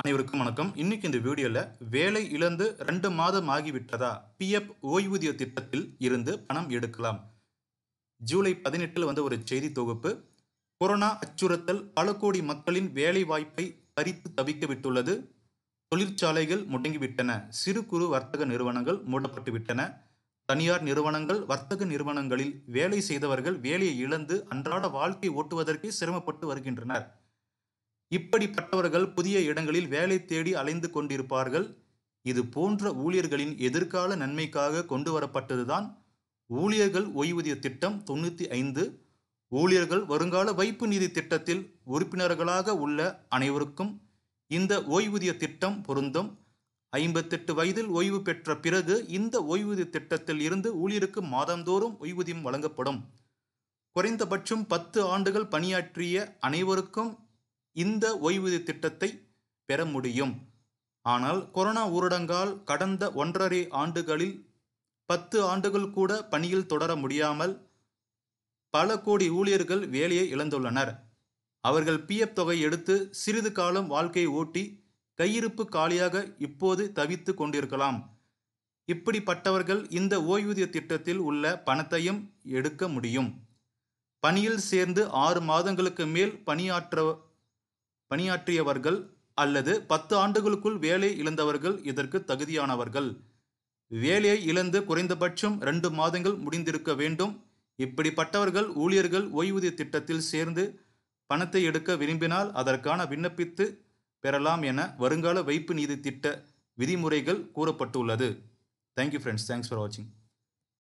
அனைவருக்கும் வணக்கம் இன்னைக்கு இந்த வீடியோவில் வேலை இழந்து ரெண்டு மாதம் ஆகிவிட்டதா பிஎஃப் ஓய்வூதிய திட்டத்தில் இருந்து பணம் எடுக்கலாம் ஜூலை பதினெட்டில் வந்த ஒரு செய்தி தொகுப்பு கொரோனா அச்சுறுத்தல் பல கோடி மக்களின் வேலை வாய்ப்பை பறித்து தவிக்க விட்டுள்ளது தொழிற்சாலைகள் முடங்கிவிட்டன சிறு குறு வர்த்தக நிறுவனங்கள் மூடப்பட்டு விட்டன தனியார் நிறுவனங்கள் வர்த்தக நிறுவனங்களில் வேலை செய்தவர்கள் வேலையை இழந்து அன்றாட வாழ்க்கை ஓட்டுவதற்கே சிரமப்பட்டு வருகின்றனர் இப்படிப்பட்டவர்கள் புதிய இடங்களில் வேலை தேடி அலைந்து கொண்டிருப்பார்கள் இது போன்ற ஊழியர்களின் எதிர்கால நன்மைக்காக கொண்டு வரப்பட்டதுதான் ஊழியர்கள் ஓய்வூதிய திட்டம் தொண்ணூற்றி ஐந்து ஊழியர்கள் வருங்கால வைப்பு நிதி திட்டத்தில் உறுப்பினர்களாக உள்ள அனைவருக்கும் இந்த ஓய்வூதிய திட்டம் பொருந்தும் ஐம்பத்தெட்டு வயதில் ஓய்வு பெற்ற பிறகு இந்த ஓய்வூதிய திட்டத்தில் இருந்து ஊழியருக்கு மாதந்தோறும் ஓய்வூதியம் வழங்கப்படும் குறைந்தபட்சம் பத்து ஆண்டுகள் பணியாற்றிய அனைவருக்கும் இந்த ஓய்வூதிய திட்டத்தை பெற முடியும் ஆனால் கொரோனா ஊரடங்கால் கடந்த ஒன்றரை ஆண்டுகளில் பத்து ஆண்டுகள் கூட பணியில் தொடர முடியாமல் பல கோடி ஊழியர்கள் வேலையை இழந்துள்ளனர் அவர்கள் பிஎஃப் தொகை எடுத்து சிறிது காலம் வாழ்க்கையை ஓட்டி கையிருப்பு காலியாக இப்போது தவித்து கொண்டிருக்கலாம் இப்படிப்பட்டவர்கள் இந்த ஓய்வூதிய திட்டத்தில் உள்ள பணத்தையும் எடுக்க முடியும் பணியில் சேர்ந்து ஆறு மாதங்களுக்கு மேல் பணியாற்ற பணியாற்றியவர்கள் அல்லது பத்து ஆண்டுகளுக்குள் வேலை இழந்தவர்கள் இதற்கு தகுதியானவர்கள் வேலையை இழந்து குறைந்தபட்சம் ரெண்டு மாதங்கள் முடிந்திருக்க வேண்டும் இப்படிப்பட்டவர்கள் ஊழியர்கள் ஓய்வூதிய திட்டத்தில் சேர்ந்து பணத்தை எடுக்க விரும்பினால் அதற்கான விண்ணப்பித்து பெறலாம் என வருங்கால வைப்பு நிதி திட்ட விதிமுறைகள் கூறப்பட்டுள்ளது தேங்க்யூ ஃப்ரெண்ட்ஸ் தேங்க்ஸ் ஃபார் வாட்சிங்